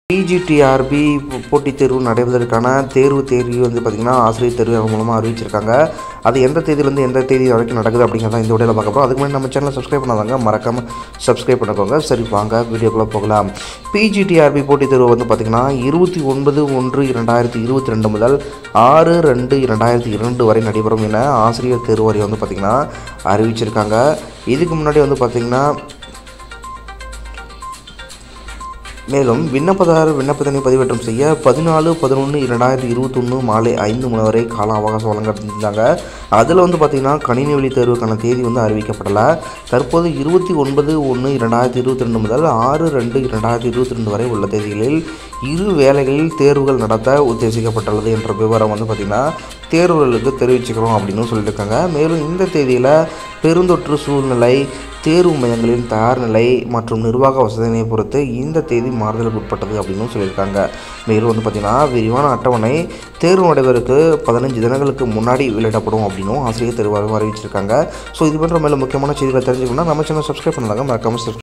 PGTRB போட்டித் தேர்வு நடைபெறுவதற்கான தேர்வு தேதி வந்து பார்த்திங்கன்னா ஆசிரியர் தேர்வு அவங்க மூலமாக அறிவிச்சிருக்காங்க அது எந்த தேதியிலேருந்து எந்த தேதி வரைக்கும் நடக்குது அப்படிங்கிறத இந்த வீடியோவில் பார்க்க போகிறோம் அதுக்கு முன்னாடி நம்ம சேனலை சப்ஸ்கிரைப் பண்ணாதாங்க மறக்காமல் சப்ஸ்கிரைப் பண்ணிக்கோங்க சரி வாங்க வீடியோக்குள்ளே போகலாம் பிஜிடிஆர்பி போட்டித் தேர்வு வந்து பார்த்திங்கன்னா இருபத்தி ஒன்பது ஒன்று இரண்டாயிரத்தி இருபத்தி ரெண்டு முதல் ஆறு ரெண்டு இரண்டாயிரத்தி இரண்டு வரை நடைபெறும் என ஆசிரியர் தேர்வு வாரியம் வந்து பார்த்திங்கன்னா அறிவிச்சிருக்காங்க இதுக்கு முன்னாடி வந்து பார்த்திங்கன்னா மேலும் விண்ணப்பதாரர் விண்ணப்பத்தினை பதிவேற்றம் செய்ய பதினாலு பதினொன்று இரண்டாயிரத்தி இருபத்தொன்று மாலை ஐந்து மணி வரை கால அவகாசம் வழங்கியிருந்தாங்க அதில் வந்து பார்த்திங்கன்னா கணினி வழி தேர்வுக்கான தேதி வந்து அறிவிக்கப்படலை தற்போது இருபத்தி ஒன்பது ஒன்று இரண்டாயிரத்தி இருபத்தி ரெண்டு முதல் ஆறு ரெண்டு இரண்டாயிரத்தி இருபத்தி ரெண்டு வரை உள்ள தேதிகளில் இரு வேளைகளில் தேர்வுகள் நடத்த உத்தேசிக்கப்பட்டுள்ளது என்ற விவரம் வந்து பார்த்திங்கன்னா தேர்வுகளுக்கு தெரிவிச்சுக்கிறோம் அப்படின்னு சொல்லியிருக்காங்க மேலும் இந்த தேதியில் பெருந்தொற்று சூழ்நிலை தேர்வு மையங்களின் தயார் நிலை மற்றும் நிர்வாக வசதியினை பொறுத்து இந்த தேதி மாறுதலுக்கு உட்பட்டது அப்படின்னு சொல்லியிருக்காங்க மேலும் வந்து பார்த்திங்கன்னா விரிவான அட்டவணை தேர்வு நடைபெறக்கு பதினஞ்சு தினங்களுக்கு முன்னாடி வெளியிடப்படும் அப்படின்னும் ஆசிரியர் தேர்வாளரும் அறிவிச்சிருக்காங்க ஸோ இது போன்ற மேலும் முக்கியமான செய்திகளை தெரிஞ்சுக்கணும்னா நம்ம சேனல் சப்ஸ்கிரைப் பண்ணலாங்க மறக்காமல் subscribe